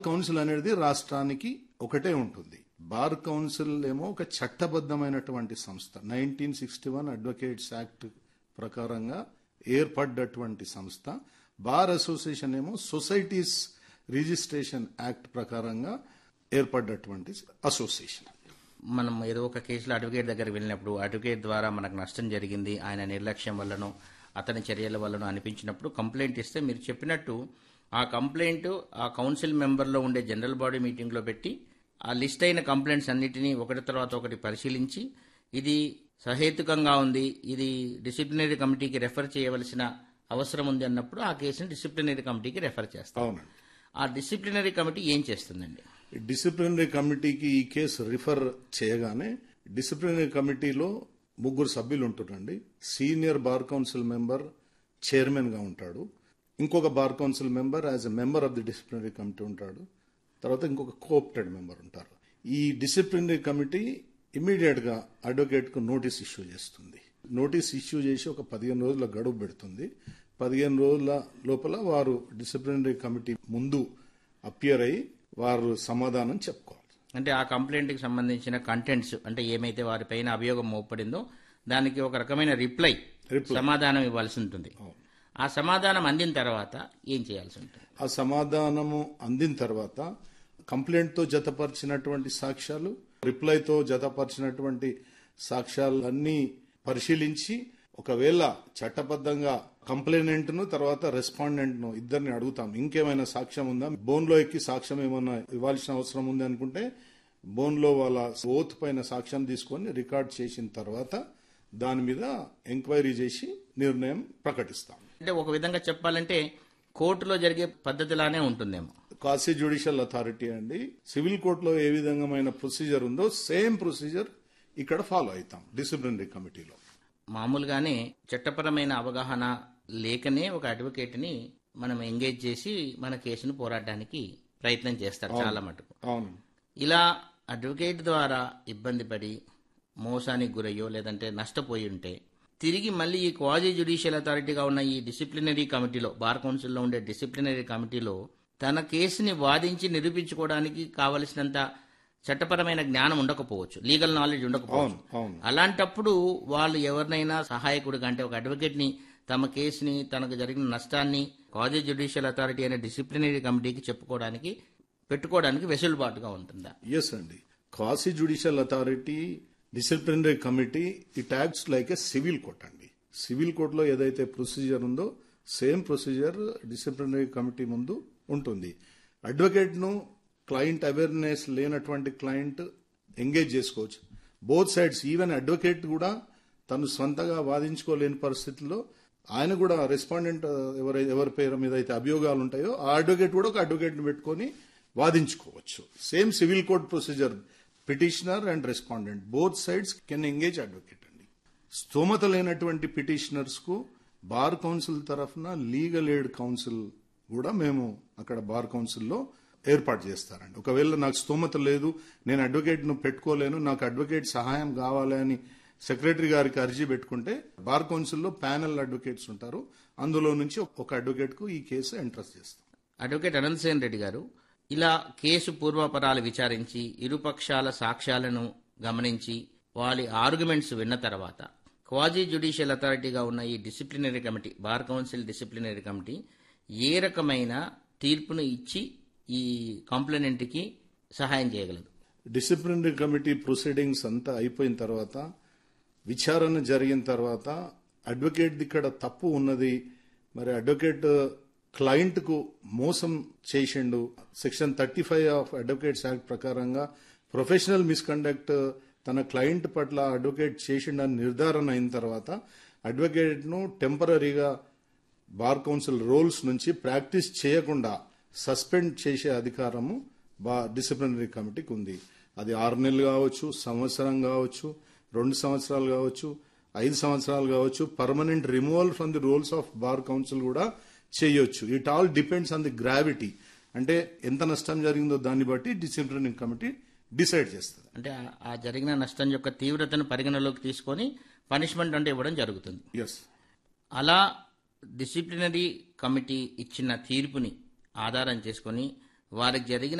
Council అనేది రాష్ట్రానికి ఒకటే ఉంటుంది బార్ కౌన్సిల్ ఏమో ఒక చట్టబద్ధమైనటువంటి సంస్థ nineteen sixty one advocates act ప్రకారంగా ఏర్పడ్డటువంటి సంస్థ బార్ అసోసియేషన్ ఏమో సొసైటీస్ రిజిస్ట్రేషన్ యాక్ట్ ప్రకారంగా ఏర్పడ్డటువంటి అసోసియేషన్ మనం ఏదో ఒక కేసులో అడ్వకేట్ దగ్గర వెళ్ళినప్పుడు అడ్వకేట్ ద్వారా మనకు నష్టం జరిగింది ఆయన నిర్లక్ష్యం వల్లనో అతని చర్యల వల్లనో అనిపించినప్పుడు కంప్లైంట్ ఇస్తే మీరు చెప్పినట్టు ఆ కంప్లైంట్ ఆ కౌన్సిల్ మెంబర్లో ఉండే జనరల్ బాడీ మీటింగ్లో పెట్టి ఆ లిస్ట్ అయిన కంప్లైంట్స్ అన్నిటినీ ఒకటి తర్వాత ఒకటి పరిశీలించి ఇది సహేతుకంగా ఉంది ఇది డిసిప్లినరీ కమిటీకి రెఫర్ చేయవలసిన అవసరం ఉంది అన్నప్పుడు ఆ కేసుని డిసిప్లినరీ కమిటీకి రెఫర్ చేస్తాం అవునండి ఆ డిసిప్లినరీ కమిటీ ఏం చేస్తుందండి డిసిప్లినరీ కమిటీకి ఈ కేసు రిఫర్ చేయగానే డిసిప్లినరీ కమిటీలో ముగ్గురు సభ్యులు ఉంటున్నారండి senior bar council member chairman గా ఉంటాడు ఇంకొక bar council member as a member of the disciplinary committee ఉంటాడు తర్వాత ఇంకొక కోఆప్టెడ్ మెంబర్ ఉంటారు ఈ డిసిప్లినరీ కమిటీ ఇమీడియట్ గా అడ్వకేట్ కు నోటీస్ ఇష్యూ చేస్తుంది నోటీస్ ఇష్యూ చేసి ఒక పదిహేను రోజుల గడువు పెడుతుంది పదిహేను రోజుల లోపల వారు డిసిప్లినరీ కమిటీ ముందు అపియర్ అయ్యి వారు సమాధానం చెప్పుకోవాలి అంటే ఆ కంప్లైంట్కి సంబంధించిన కంటెంట్స్ అంటే ఏమైతే వారిపైన అభియోగం మోపడిందో దానికి ఒక రకమైన రిప్లై Reply. సమాధానం ఇవ్వాల్సి ఉంటుంది ఆ సమాధానం అందిన తర్వాత ఏం చేయాల్సి ఉంటుంది ఆ సమాధానము అందిన తర్వాత కంప్లైంట్ తో జతపరిచినటువంటి సాక్ష్యాలు రిప్లైతో జతపరిచినటువంటి సాక్ష్యాలన్నీ పరిశీలించి ఒకవేళ చట్టబద్ధంగా కంప్లైనెంట్ ను తర్వాత రెస్పాండెంట్ ను ఇద్దరిని అడుగుతాం ఇంకేమైనా సాక్ష్యం ఉందా బోన్ లో ఎక్కి సాక్ష్యం ఏమైనా ఇవ్వాల్సిన అవసరం ఉంది అనుకుంటే బోన్ లో వాళ్ళ ఓత్ పైన సాక్ష్యం తీసుకొని రికార్డ్ చేసిన తర్వాత దాని మీద ఎంక్వైరీ చేసి నిర్ణయం ప్రకటిస్తాం అంటే ఒక విధంగా చెప్పాలంటే కోర్టులో జరిగే పద్ధతిలానే ఉంటుందేమో కాశీ జ్యుడిషియల్ అథారిటీ అండి సివిల్ కోర్టులో ఏ విధంగామైన ప్రొసీజర్ ఉందో సేమ్ ప్రొసీజర్ ఇక్కడ ఫాలో అవుతాం డిసిప్లినరీ కమిటీలో మామూలుగానే చట్టపరమైన అవగాహన లేకనే ఒక అడ్వకేట్ని మనం ఎంగేజ్ చేసి మన కేసును పోరాడడానికి ప్రయత్నం చేస్తారు చాలా మటుకు అవును ఇలా అడ్వకేట్ ద్వారా ఇబ్బంది పడి మోసానికి గురయ్యో లేదంటే నష్టపోయి ఉంటే తిరిగి మళ్ళీ ఈ క్వాజీ జ్యుడిషియల్ అథారిటీగా ఉన్న ఈ డిసిప్లినరీ కమిటీలో బార్ కౌన్సిల్లో ఉండే డిసిప్లినరీ కమిటీలో తన కేసుని వాదించి నిరూపించుకోవడానికి కావలసినంత చట్టపరమైన జ్ఞానం ఉండకపోవచ్చు లీగల్ నాలెడ్జ్ ఉండకపోవచ్చు అవును అవును అలాంటప్పుడు వాళ్ళు ఎవరినైనా సహాయకుడిగా అంటే ఒక అడ్వకేట్ ని తమ కేసుని తనకు జరిగిన నష్టాన్ని కాజీ జ్యుడిషియల్ అథారిటీ అనే డిసిప్లినరీ కమిటీకి చెప్పుకోవడానికి పెట్టుకోవడానికి వెసులుబాటుగా ఉంటుందా ఎస్ అండి quasi judicial authority disciplinary committee it acts like a civil court అండి సివిల్ కోర్టులో ఏదైతే ప్రొసీజర్ ఉందో సేమ్ ప్రొసీజర్ డిసిప్లినరీ కమిటీ ముందు ఉంటుంది అడ్వకేట్ ను క్లయింట్ అవేర్నెస్ లేనటువంటి క్లయింట్ ఎంగేజ్ చేసుకోవచ్చు బోత్ సైడ్స్ ఈవెన్ అడ్వకేట్ కూడా తను స్వంతగా వాదించుకోలేని పరిస్థితుల్లో ఆయన కూడా రెస్పాండెంట్ ఎవరై ఎవరి పేరు మీద అయితే అభియోగాలు ఉంటాయో ఆ అడ్వకేట్ కూడా ఒక అడ్వకేట్ ని పెట్టుకొని వాదించుకోవచ్చు same civil court procedure petitioner and respondent both sides can engage advocate అండి స్తోమత లేనటువంటి పిటిషనర్స్ కు బార్ కౌన్సిల్ తరఫున లీగల్ ఎయిడ్ కౌన్సిల్ కూడా మేము అక్కడ బార్ కౌన్సిల్లో ఏర్పాటు చేస్తారండి ఒకవేళ నాకు స్తోమత లేదు నేను అడ్వకేట్ ను పెట్టుకోలేను నాకు అడ్వకేట్ సహాయం కావాలి అని సెక్రటరీ గారికి అర్జీ పెట్టుకుంటే బార్ కౌన్సిల్లో ప్యానల్ అడ్వకేట్స్ ఉంటారు అందులో నుంచి ఒక అడ్వకేట్ కు ఈ కేసు ఎంట్రస్ట్ చేస్తాం అడ్వకేట్ అనంతసేన్ రెడ్డి గారు ఇలా కేసు పూర్వపరాలు విచారించి ఇరుపక్షాల సాక్ష్యాలను గమనించి వాళ్ళ ఆర్గ్యుమెంట్స్ విన్న తర్వాత క్వాజీ జ్యుడిషియల్ అథారిటీగా ఉన్న ఈ disciplinary committee bar council disciplinary committee ఏ రకమైన తీర్పును ఇచ్చి ఈ కంప్లైనెంట్కి సహాయం చేయగలదు డిసిప్లినరీ కమిటీ ప్రొసీడింగ్స్ అంతా అయిపోయిన తర్వాత విచారణ జరిగిన తర్వాత అడ్వకేట్ ఇక్కడ తప్పు ఉన్నది మరి అడ్వకేట్ క్లయింట్ కు మోసం చేసిండు section thirty five of advocates act ప్రకారంగా ప్రొఫెషనల్ మిస్కండక్ట్ తన క్లయింట్ పట్ల అడ్వకేట్ చేసిండని నిర్ధారణ అయిన తర్వాత అడ్వకేట్ ను టెంపరీగా బార్ కౌన్సిల్ రోల్స్ నుంచి ప్రాక్టీస్ చేయకుండా సస్పెండ్ చేసే అధికారము బా డిసిప్లినరీ కమిటీకి ఉంది అది ఆరు నెలలు కావచ్చు సంవత్సరం కావచ్చు రెండు సంవత్సరాలు కావచ్చు ఐదు సంవత్సరాలు కావచ్చు permanent removal from the rolls of bar council కూడా చేయొచ్చు it all depends on the gravity అంటే ఎంత నష్టం జరిగిందో దాన్ని బట్టి డిసిప్లినరీ కమిటీ డిసైడ్ చేస్తుంది అంటే ఆ- ఆ జరిగిన నష్టం యొక్క తీవ్రతను పరిగణలోకి తీసుకొని పనిష్మెంట్ అంటే ఇవ్వడం జరుగుతుంది ఎస్ అలా డిసిప్లినరీ కమిటీ ఇచ్చిన తీర్పుని ఆధారం చేసుకొని వారికి జరిగిన